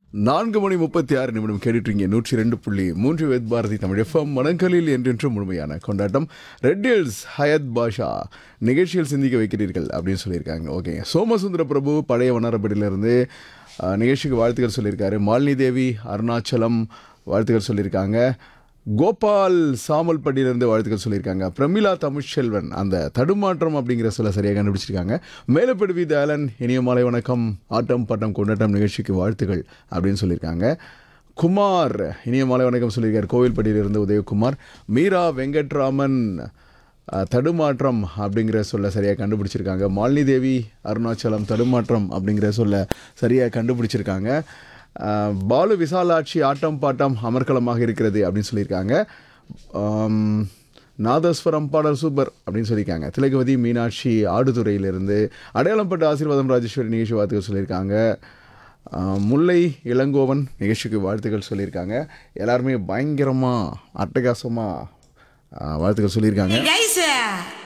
நான்கு மணி முப்பத்தி ஆறு நிமிடம் கேட்டுட்டீங்க நூற்றி ரெண்டு புள்ளி மூன்று வேத் பாரதி தமிழ் எஃப்எம் மனங்களில் என்றென்றும் முழுமையான கொண்டாட்டம் ரெட் ஹில்ஸ் ஹயத் பாஷா நிகழ்ச்சியில் சிந்திக்க வைக்கிறீர்கள் அப்படின்னு சொல்லியிருக்காங்க ஓகேங்க சோமசுந்தர பிரபு பழைய வண்ணாரப்பேட்டையிலிருந்து அஹ், நிகழ்ச்சிக்கு வாழ்த்துக்கள் சொல்லியிருக்காரு மாலினி தேவி அருணாச்சலம் வாழ்த்துக்கள் சொல்லியிருக்காங்க கோபால் சாமல்பட்டியிலிருந்து வாழ்த்துக்கள் சொல்லியிருக்காங்க பிரமிளா தமிழ்ச்செல்வன் அந்த தடுமாற்றம் அப்படிங்கிற சொல்ல சரியாக கண்டுபிடிச்சிருக்காங்க மேலப்படு வி தயாளன் இனிய மாலை வணக்கம் ஆட்டம் பாட்டம் கொண்டாட்டம் நிகழ்ச்சிக்கு வாழ்த்துக்கள் அப்படின்னு சொல்லியிருக்காங்க குமார் இனிய மாலை வணக்கம் சொல்லியிருக்கார் கோவில்பட்டியிலிருந்து உதயகுமார் மீரா வெங்கட்ராமன் அஹ், தடுமாற்றம் அப்படிங்கிற சொல்ல சரியாக கண்டுபிடிச்சிருக்காங்க மாலினி தேவி அருணாச்சலம் தடுமாற்றம் அப்படிங்கிற சொல்ல சரியாக கண்டுபிடிச்சிருக்காங்க அஹ், பாலு விசாலாட்சி ஆட்டம் பாட்டம் அமர்க்கலமாக இருக்கிறது அப்படின்னு சொல்லியிருக்காங்க ஆம், நாதஸ்வரம் பாடல் சூப்பர் அப்படின்னு சொல்லியிருக்காங்க திலகவதி மீனாட்சி ஆடுதுறையிலிருந்து அடையாளம்பட்ட ஆசீர்வாதம் ராஜேஸ்வரி நிகழ்ச்சி வாழ்த்துக்கள் சொல்லியிருக்காங்க ஆஹ், முல்லை இளங்கோவன் நிகழ்ச்சிக்கு வாழ்த்துக்கள் சொல்லியிருக்காங்க எல்லாருமே பயங்கரமாக அட்டகாசமாக வாழ்த்துக்கள் சொல்லியிருக்காங்க கைஸ்